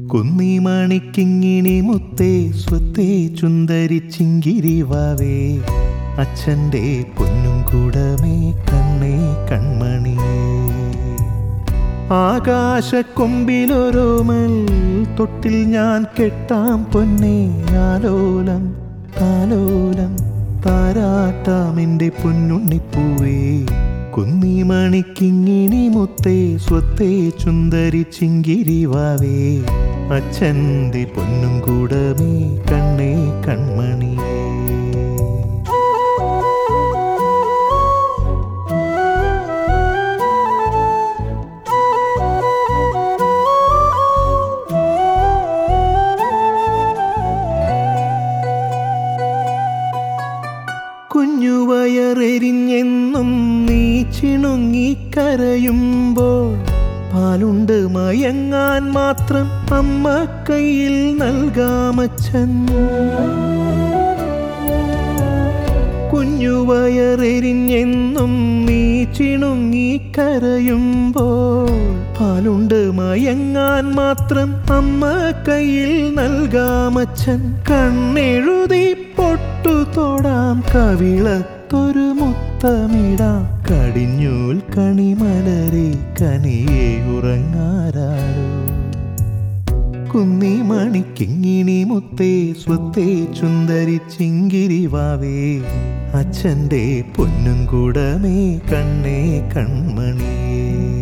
കുന്നിമണിക്കിങ്ങിണി മുത്തേ സ്വത്തേ ചുന്ദരി ചിങ്കിരിവാവേ അച്ഛൻ്റെ പൊന്നും കൂടമേ കണ്ണേ കൺമണിയേ ആകാശക്കൊമ്പിലൊരോമൽ തൊട്ടിൽ ഞാൻ കെട്ടാം പൊന്നേ ആലോലം താലോലം താരാട്ടാമെൻ്റെ പൊന്നുണ്ണിപ്പൂവേ കുന്നിമണിക്കിങ്ങിണി മുത്തേ സ്വത്തേ ചുന്ദരി ചിങ്കിരിവാവേ അച്ഛൻ്റെ പൊന്നും കൂടമേ കണ്ണേ കൺമണിയേ കുഞ്ഞുവയറെരിഞ്ഞെന്നും നീ ചിണുങ്ങിക്കരയുമ്പോൾ പാലുണ്ട് മയങ്ങാൻ മാത്രം അമ്മ കയ്യിൽ നൽകാമച്ചൻ കുഞ്ഞുവയറെരിഞ്ഞെന്നും നീ ചിണുങ്ങിക്കരയുമ്പോൾ പാലുണ്ട് മയങ്ങാൻ മാത്രം അമ്മ കയ്യിൽ നൽകാമച്ചൻ കണ്ണെഴുതി പൊട്ടു തൊടാം കവിളത്തൊരു മുത്തമിടാം കടിഞ്ഞൂൽ കണിമലരെ കനിയെ ഉറങ്ങാരാരോ കുന്നിമണിക്കിങ്ങിണി മുത്തേ സ്വത്തേ ചുന്ദരി ചിങ്കിരിവാവേ അച്ഛൻ്റെ പൊന്നും കൂടമേ കണ്ണേ കൺമണിയേ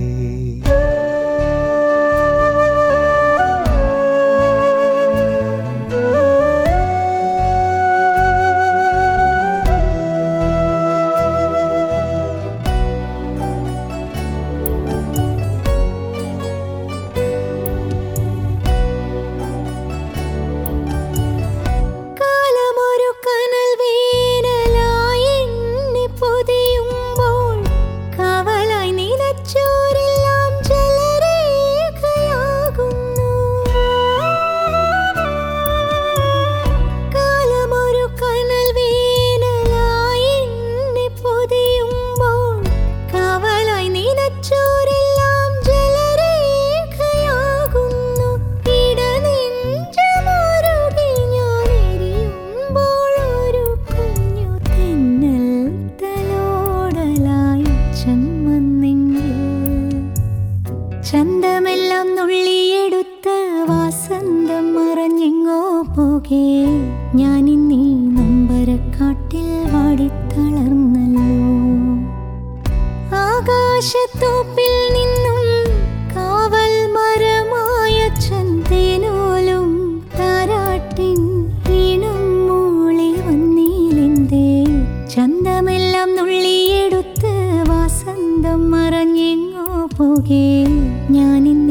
കാലമൊരു കനൽ വേനലായി എന്നെ പൊതിയുമ്പോൾ കാവലായി നിലച്ചോരെല്ലാം ജലരേഖയാകുന്നു കാലമൊരു കനൽ വേനലായി എന്നെ പൊതിയുമ്പോൾ കാവലായി നിലച്ചോരെല്ലാം ജലരേഖയാകുന്നു ഇടനെഞ്ചമുരുകി ഞാൻ എരിയുമ്പോൾ ഒരു കുഞ്ഞു തെന്നൽ തലോടലായി വന്നെങ്കിൽ ചന്തമെല്ലാം നുള്ളിയെടുത്ത വാസന്തം മറഞ്ഞെങ്ങോ പോകെ ഞാനിന്നീ നൊമ്പരക്കാട്ടിൽ വാടിത്തളർന്നല്ലോ ആകാശത്തോപ്പിൽ നിന്നും കാവൽ മരമായ ചന്തേനോലും താരാട്ടിൻ ഈണം മൂളി വന്നീലെന്തേ ചന്തമെല്ലാം നുള്ളിയെടുത്ത് വാസന്തം മറഞ്ഞെങ്ങോ പോകെ ഞാനിന്ന്